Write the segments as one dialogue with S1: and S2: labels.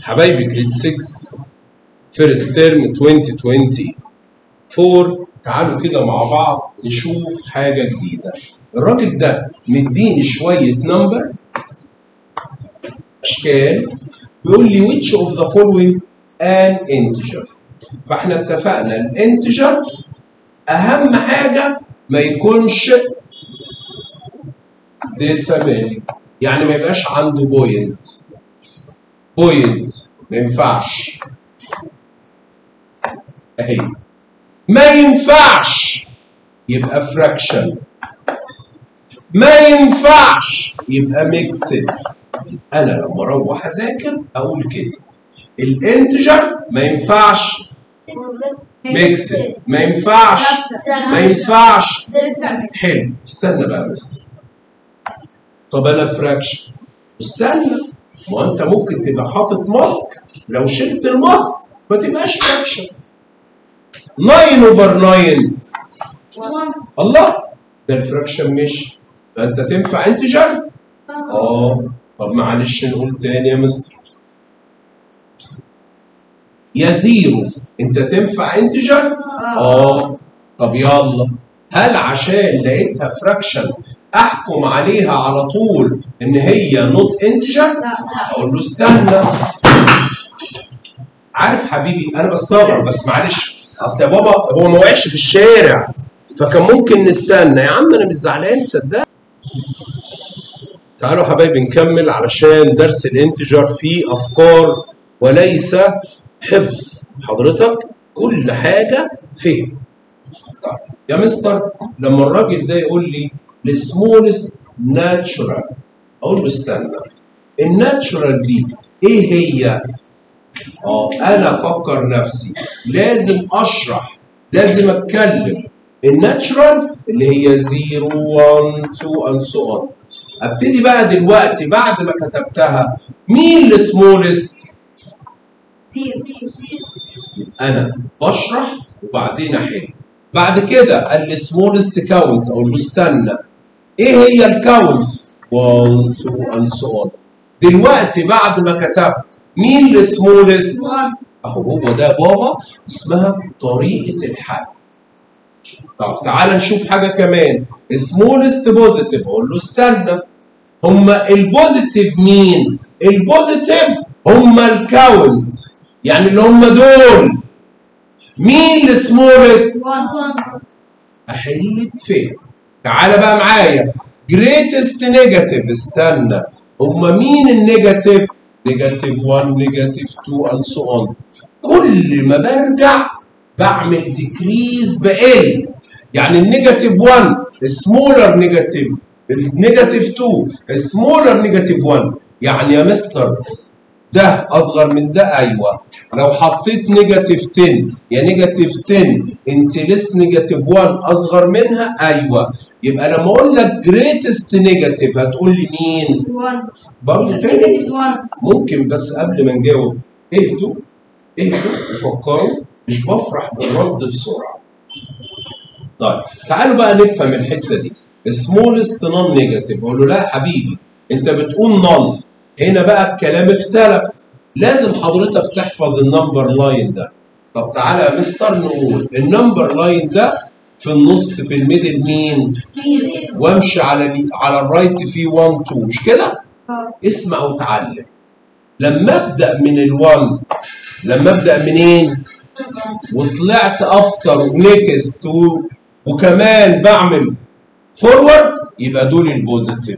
S1: حبايبي جريد 6 فيرست ترم 2024 تعالوا كده مع بعض نشوف حاجه جديده الراجل ده مديني شويه نمبر اشكال بيقول لي which of the following an integer فاحنا اتفقنا الانتجر اهم حاجه ما يكونش ديسيمال يعني ما يبقاش عنده بوينت بوينت ما ينفعش اهي ما ينفعش يبقى فراكشن ما ينفعش يبقى ميكسد انا لما اروح اذاكر اقول كده الانتجر ما ينفعش ميكسد ما ينفعش ما ينفعش حلو استنى بقى بس طب انا فراكشن استنى ما انت ممكن تبقى حاطط ماسك لو شلت الماسك ما تبقاش فراكشن 9 اوفر 9 الله ده الفراكشن مش فانت تنفع انتجر اه طب معلش نقول تاني يا مستر يا زيرو انت تنفع انتجر اه طب يلا هل عشان لقيتها فراكشن احكم عليها على طول ان هي نوت انتجر اقول له استنى عارف حبيبي انا بستغرب بس معلش اصل يا بابا هو ما وقعش في الشارع فكان ممكن نستنى يا عم انا مش زعلان صدق تعالوا حبايبي نكمل علشان درس الانتجر فيه افكار وليس حفظ حضرتك كل حاجه فهم طيب يا مستر لما الراجل ده يقول لي السمولست ناتشورال اقول له استنى الناتشورال دي ايه هي؟ اه انا افكر نفسي لازم اشرح لازم اتكلم الناتشورال اللي هي 0 1 2 and so on ابتدي بقى دلوقتي بعد ما كتبتها مين السمولست؟ انا بشرح وبعدين احل بعد كده السمولست كاونت اقول له استنى ايه هي الكاونت 1 2 and so on دلوقتي بعد ما كتبت مين السمولست اهو هو ده بابا اسمها طريقه الحل طب تعال نشوف حاجه كمان سمولست بوزيتيف اقول له استنى هما البوزيتيف مين البوزيتيف هما الكاونت يعني اللي هما دول مين السمولست احل بفهم تعالى بقى معايا جريتست نيجاتيف استنى هما مين النيجاتيف نيجاتيف 1 نيجاتيف 2 and so on كل ما برجع بعمل ديكريز بقل يعني النيجاتيف 1 سمولر نيجاتيف النيجاتيف 2 سمولر نيجاتيف 1 يعني يا مستر ده اصغر من ده ايوه لو حطيت نيجاتيف 10 يا نيجاتيف 10 انت لس نيجاتيف 1 اصغر منها ايوه يبقى لما اقول لك جريتست نيجاتيف هتقول لي مين؟ برضه تاني ممكن بس قبل ما نجاوب اهدوا اهدوا وفكروا مش بفرح بالرد بسرعه. طيب تعالوا بقى نفهم الحته دي سمولست نون نيجاتيف اقول له لا يا حبيبي انت بتقول نون هنا بقى الكلام اختلف لازم حضرتك تحفظ النمبر لاين ده طب تعالى يا مستر نقول النمبر لاين ده في النص في الميدل مين وامشي على ال على الرايت فيه 1 2 مش كده اسمع وتعلم لما ابدا من ال1 لما ابدا منين وطلعت افتر ونكست وكمان بعمل فورورد يبقى دول البوزيتيف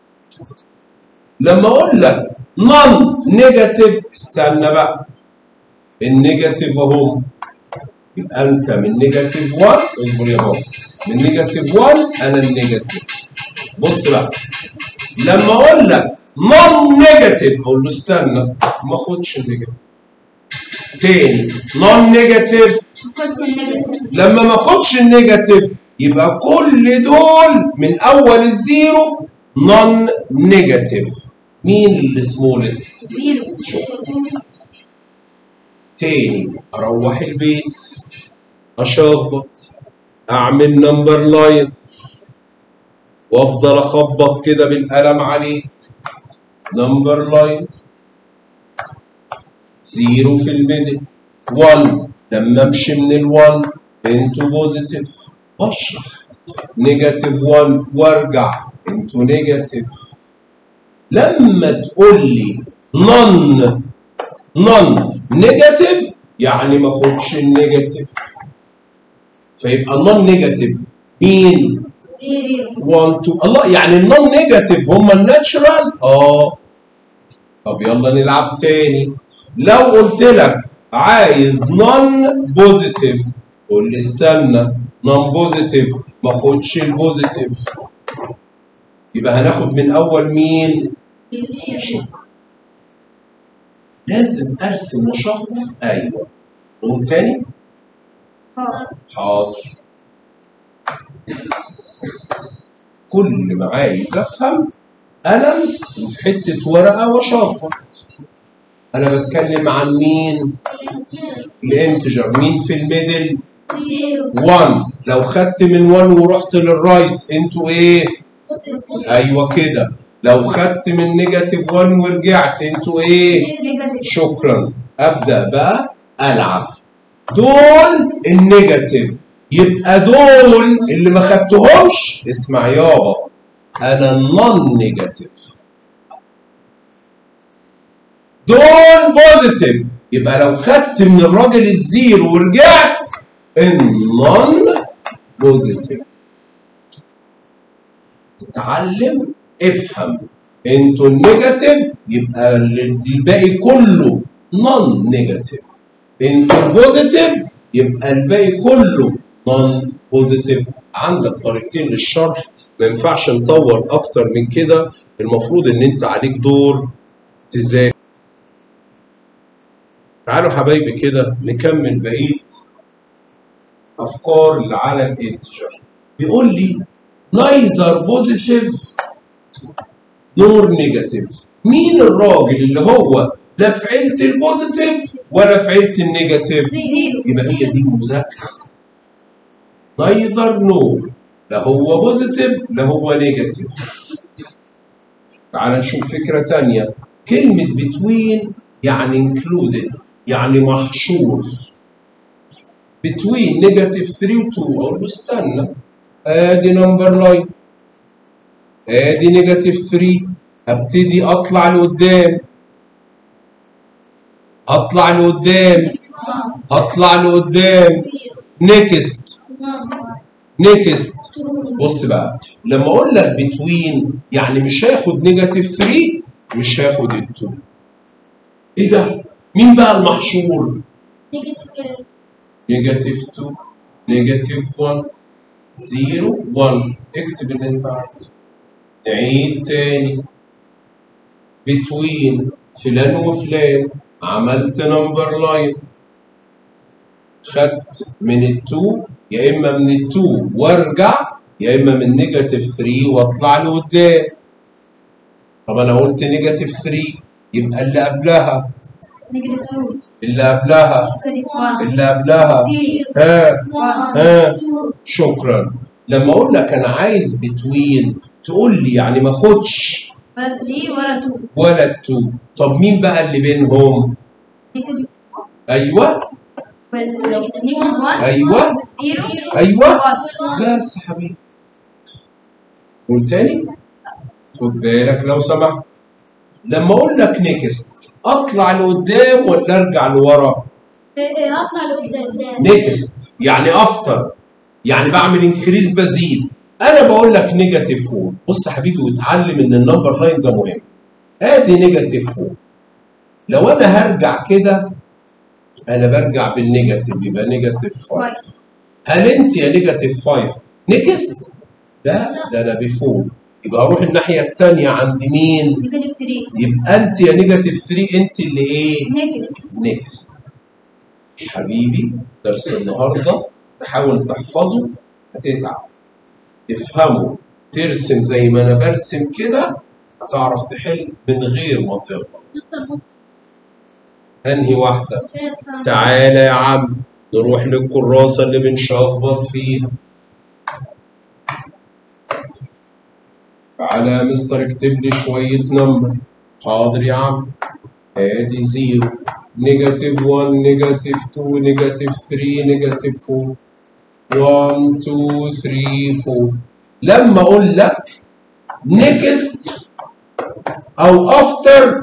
S1: لما اقول لك نون نيجاتيف استنى بقى النيجاتيف اهو يبقى انت من نيجاتيف 1 اصبر يا بابا من نيجاتيف 1 انا النيجاتيف بص بقى لما اقول لك نون نيجاتيف اقول له استنى ما اخدش النيجاتيف تاني نون نيجاتيف لما ما اخدش النيجاتيف يبقى كل دول من اول الزيرو نون نيجاتيف مين السمولست؟ تاني اروح البيت اشخبط اعمل نمبر لاين وافضل اخبط كده بالقلم عليه نمبر لاين زيرو في الميدل 1 لما امشي من ال1 انتو بوزيتيف اشرح نيجاتيف 1 وارجع انتو نيجاتيف لما تقول لي نون نون نيجاتيف يعني ما اخدش النيجاتيف فيبقى النون نيجاتيف مين 1 2 الله يعني النون نيجاتيف هم الناتشرال اه طب يلا نلعب تاني لو قلت لك عايز نون بوزيتيف قول لي استنى نون بوزيتيف ما اخدش البوزيتيف يبقى هناخد من اول مين شكرا لازم ارسم مشخص ايوه نقول تاني حاضر كل ما عايز افهم قلم وفي حته ورقه وشخبط انا بتكلم عن مين الانتجر مين في الميدل 1 لو خدت من 1 ورحت للرايت انتوا ايه ايوه كده لو خدت من نيجاتيف 1 ورجعت انتوا ايه شكرا ابدا بقى العب دول النيجاتيف يبقى دول اللي ما خدتهمش اسمع يابا انا النون نيجاتيف دول بوزيتيف يبقى لو خدت من الراجل الزيرو ورجعت النون بوزيتيف تتعلم افهم انتوا النيجاتيف يبقى الباقي كله نون نيجاتيف انتوا البوزيتيف يبقى الباقي كله نون بوزيتيف عندك طريقتين للشرح ما ينفعش نطور اكتر من كده المفروض ان انت عليك دور تذاكر تعالوا حبايبي كده نكمل بقيه افكار اللي على الانتجر بيقول لي نايزر بوزيتيف نور نيجاتيف مين الراجل اللي هو لا في عيله البوزيتيف ولا في عيله النيجاتيف يبقى هي دي المذاكره نايذر نور لا هو بوزيتيف لا هو نيجاتيف تعال نشوف فكره تانية كلمه بتوين يعني انكلودد يعني محشور بتوين نيجاتيف 3 و 2 اقول له استنى ادي نمبر لاين ادي نيجاتيف 3 هبتدي اطلع لقدام اطلع لقدام هطلع لقدام نيكست نيكست بص بقى لما اقول لك بتوين يعني مش هاخد نيجاتيف 3 مش هاخد ال 2 ايه ده؟ مين بقى المحشور؟ نيجاتيف 2 نيجاتيف 1 0 1 اكتب اللي انت عايزه نعيد تاني بتوين فلان وفلان عملت نمبر لاين خدت من التو يا اما من التو وارجع يا اما من نيجاتيف 3 واطلع لقدام طب انا قلت نيجاتيف 3 يبقى اللي قبلها اللي قبلها اللي قبلها ها ها شكرا لما اقول لك انا عايز بتوين تقول لي يعني ما اخدش
S2: ولا 3 ولا 2
S1: ولا التو طب مين بقى اللي بينهم
S2: نيجاتيف
S1: ايوه
S2: نيجاتيف 1
S1: ايوه
S2: 0
S1: ايوه بس يا حبيبي قول تاني خد بالك لو سمحت لما اقول لك نيكست اطلع لقدام ولا ارجع لورا
S2: اطلع لقدام
S1: نيكست يعني افتر يعني بعمل انكريز بزيد انا بقول لك نيجاتيف 4 بص يا حبيبي واتعلم ان النمبر لاين ده مهم ادي نيجاتيف 4 لو انا هرجع كده انا برجع بالنيجاتيف يبقى نيجاتيف 5 هل انت يا نيجاتيف 5 نيكست لا ده انا بيفور يبقى اروح الناحيه الثانيه عند مين
S2: نيجاتيف 3
S1: يبقى انت يا نيجاتيف 3 انت اللي ايه
S2: نيجاتيف
S1: نيكست حبيبي درس النهارده تحاول تحفظه هتتعب تفهمه ترسم زي ما انا برسم كده هتعرف تحل من غير ما تغلط انهي واحده تعالى يا عم نروح للكراسه اللي بنشخبط فيها تعالى يا مستر اكتب لي شويه نمبر حاضر يا عم ادي زيرو نيجاتيف 1 نيجاتيف 2 نيجاتيف 3 نيجاتيف 4 1 2 3 4 لما اقول لك نيكست او افتر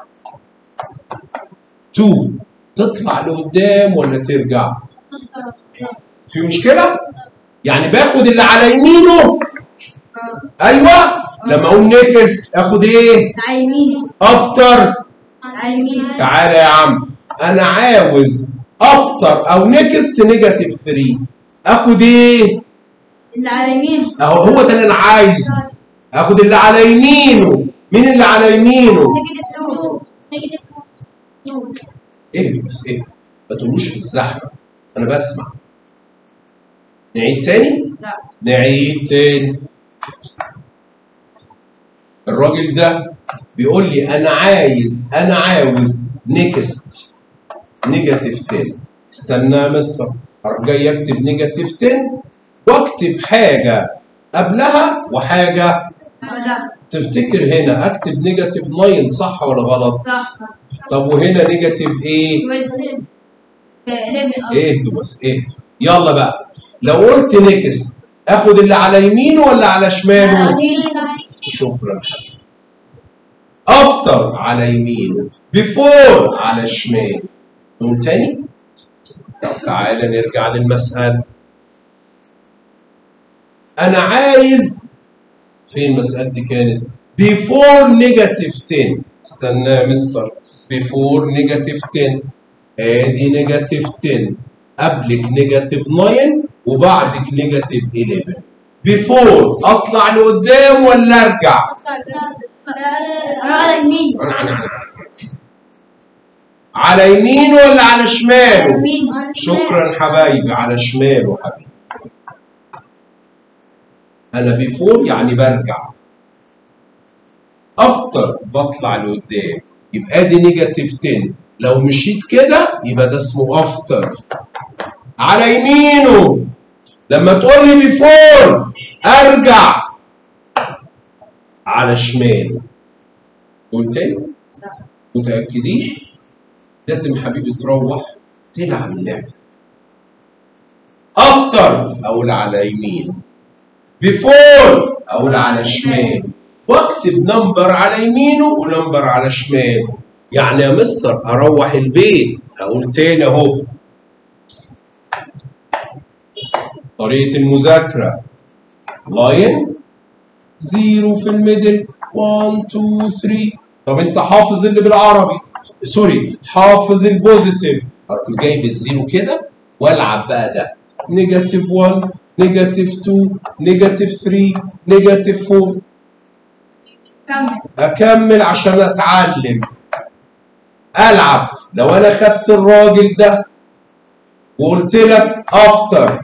S1: 2 تطلع لقدام ولا ترجع؟ في مشكلة؟ يعني باخد اللي على يمينه ايوه لما اقول نيكست اخد ايه؟
S2: على يمينه
S1: افتر
S2: على يمينه
S1: تعالى يا عم انا عاوز افتر او نيكست نيجاتيف 3 اخد ايه؟
S2: اللي على يمينه
S1: اهو هو ده اللي انا عايزه اخد اللي على يمينه مين اللي على يمينه؟
S2: نيجاتيف 2 نيجاتيف 2
S1: ايه بس ايه ما تقولوش في الزحمه انا بسمع نعيد تاني
S2: لا
S1: نعيد تاني الراجل ده بيقول لي انا عايز انا عاوز نيكست نيجاتيف 10 استنى يا مستر اروح جاي اكتب نيجاتيف 10 واكتب حاجه قبلها وحاجه
S2: لا
S1: تفتكر هنا اكتب نيجاتيف 9 صح ولا غلط؟
S2: صح
S1: طب وهنا نيجاتيف ايه؟ اهدوا بس اهدوا يلا بقى لو قلت نيكست اخد اللي على يمينه ولا على شماله؟ شكرا افتر على يمينه بيفور على شماله نقول تاني طب تعالى نرجع للمسألة أنا عايز فين مسألتي كانت before negative 10 استنى يا مستر before negative 10 ادي نيجاتيف 10 قبلك نيجاتيف 9 وبعدك نيجاتيف 11 بيفور اطلع لقدام ولا ارجع؟
S2: على يمين
S1: على يمينه ولا على شماله؟
S2: يمين
S1: شكرا حبايبي على شماله حبيبي انا بيفور يعني برجع افتر بطلع لقدام يبقى دي نيجاتيف 10 لو مشيت كده يبقى ده اسمه افتر على يمينه لما تقول لي بيفور ارجع على شماله قول تاني متاكدين لازم حبيبي تروح تلعب اللعبه افتر اقول على يمين بيفور اقول على شمال واكتب نمبر على يمينه ونمبر على شماله يعني يا مستر اروح البيت اقول تاني اهو طريقه المذاكره لاين زيرو في الميدل 1 2 3 طب انت حافظ اللي بالعربي سوري حافظ البوزيتيف اروح جايب الزيرو كده والعب بقى ده نيجاتيف 1 نيجاتيف 2 نيجاتيف 3 نيجاتيف 4
S2: كمل
S1: اكمل عشان اتعلم العب لو انا خدت الراجل ده وقلت لك افتر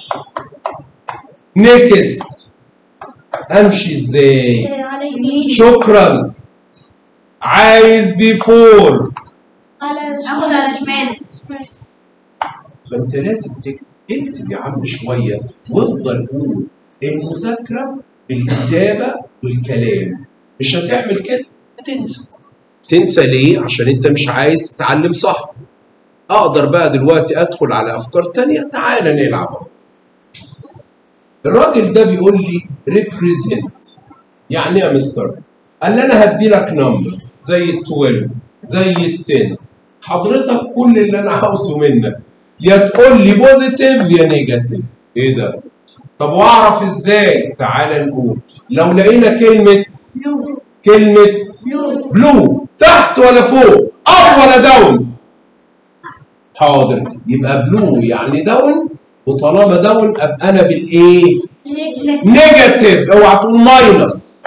S1: نيكست امشي ازاي
S2: على يمين
S1: شكرا عايز بيفور
S2: على اخد على شمال
S1: فانت لازم تكتب اكتب يا عم شويه وافضل قول المذاكره بالكتابه والكلام مش هتعمل كده هتنسى تنسى ليه عشان انت مش عايز تتعلم صح اقدر بقى دلوقتي ادخل على افكار تانية تعالى نلعب أهو. الراجل ده بيقول لي ريبريزنت يعني ايه يا مستر قال لي انا هدي لك نمبر زي ال 12 زي ال 10 حضرتك كل اللي انا عاوزه منك يا تقول لي بوزيتيف يا نيجاتيف ايه ده طب واعرف ازاي تعالى نقول لو لقينا كلمه
S2: بلو
S1: كلمه
S2: بلو
S1: بلو تحت ولا فوق اب ولا داون حاضر يبقى بلو يعني داون وطالما داون ابقى انا بالايه نيجاتيف اوعى تقول ماينس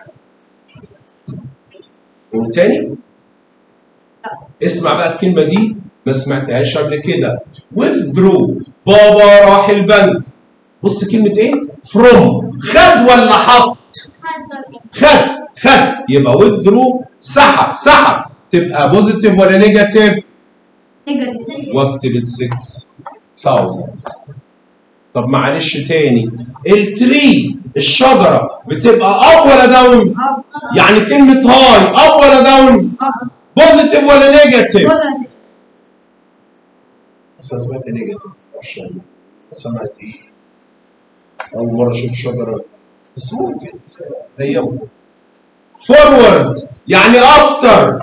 S1: قول تاني اسمع بقى الكلمه دي ما سمعتهاش قبل كده withdraw بابا راح البنك بص كلمه ايه فروم خد ولا حط خد خد يبقى withdraw سحب سحب تبقى بوزيتيف ولا نيجاتيف
S2: نيجاتيف
S1: واكتب ال 6000 طب معلش تاني التري الشجره بتبقى اب ولا داون
S2: اب
S1: يعني كلمه هاي اب ولا داون
S2: اب
S1: بوزيتيف ولا نيجاتيف
S2: بوزيتيف
S1: بس أنا سمعت نيجاتيف معرفش يعني. سمعت ايه اول مره اشوف شجره بس ممكن هي فورورد يعني افتر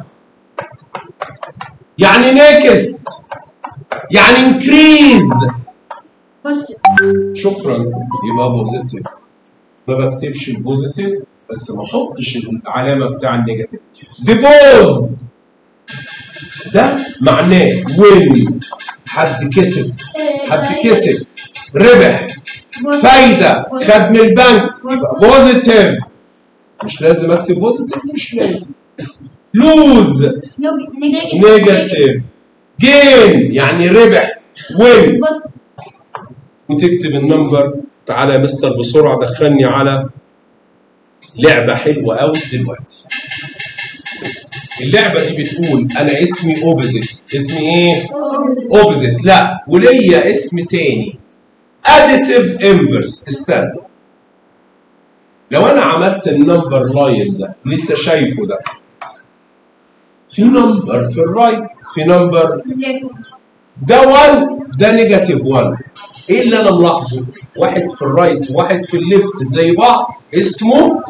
S1: يعني نيكست يعني انكريز
S2: بص
S1: شكرا يبقى بوزيتيف ما بكتبش البوزيتيف بس ما احطش العلامه بتاع النيجاتيف ديبوز ده معناه وين حد كسب حد كسب ربح
S2: بص
S1: فايده خد من البنك بوزيتيف مش لازم اكتب بوزيتيف مش لازم لوز
S2: نيجاتيف
S1: نيجاتيف جين يعني ربح وين
S2: بص
S1: وتكتب النمبر تعالى يا مستر بسرعه دخلني على لعبه حلوه قوي دلوقتي اللعبه دي بتقول انا اسمي اوبزيت اسمي ايه اوبزيت لا وليا اسم تاني اديتيف انفرس استنى لو انا عملت النمبر لاين ده اللي انت شايفه ده في نمبر في الرايت في نمبر ده 1 ده نيجاتيف 1 ايه اللي انا ملاحظه؟ واحد في الرايت وواحد في الليفت زي بعض اسمه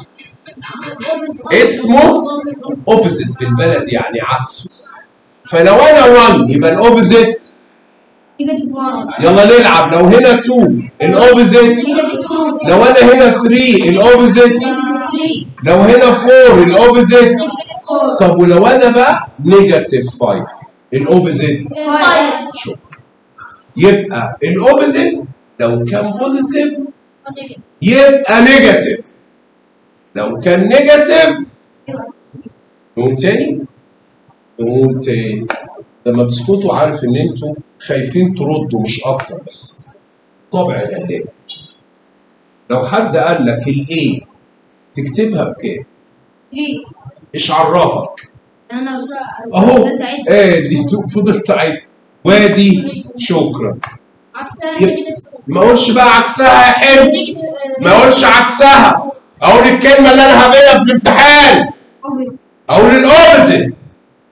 S1: اسمه اوبزيت بالبلد يعني عكسه فلو انا 1 يبقى الاوبزيت
S2: نيجاتيف 1
S1: يلا نلعب لو هنا 2 الاوبزيت
S2: نيجاتيف 2
S1: لو انا هنا 3 الاوبزيت
S2: نيجاتيف 3
S1: لو هنا 4 الاوبزيت
S2: نيجاتيف 4
S1: طب ولو انا بقى نيجاتيف 5 الاوبزيت
S2: 5
S1: شكرا يبقى الاوبزيت لو كان بوزيتيف يبقى نيجاتيف لو كان نيجاتيف نقول تاني نقول تاني لما بتسكتوا عارف ان انتوا خايفين تردوا مش اكتر بس طبع الغلاب لو حد قال لك الايه تكتبها بكام
S2: 3
S1: ايش عرفك
S2: انا
S1: اهو
S2: انت عيد
S1: ادي تو- فضلت عيد وادي شكرا
S2: عكسها
S1: يب- ما اقولش بقى عكسها يا حلو ما اقولش عكسها اقول الكلمه اللي انا هبيها في الامتحان اقول الاوبزيت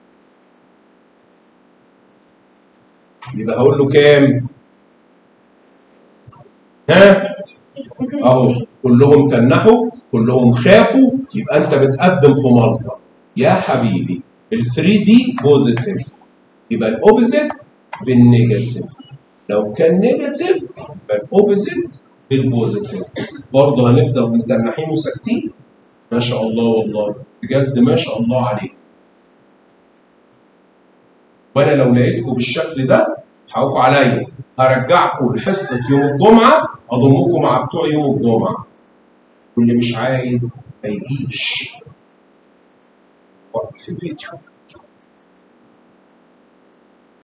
S1: يبقى هقول له كام ها اهو كلهم تنحوا كلهم خافوا يبقى انت بتقدم في مالطا يا حبيبي ال 3 دي بوزيتيف يبقى الاوبزيت بالنيجاتيف لو كان نيجاتيف يبقى الاوبزيت بالبوزيتيف برضه هنفضل متنحين وساكتين ما شاء الله والله بجد ما شاء الله عليك وانا لو لقيتكم بالشكل ده حقكم عليا هرجعكم لحصه يوم الجمعه اضمكم مع بتوع يوم الجمعه واللي مش عايز ما يجيش وقف الفيديو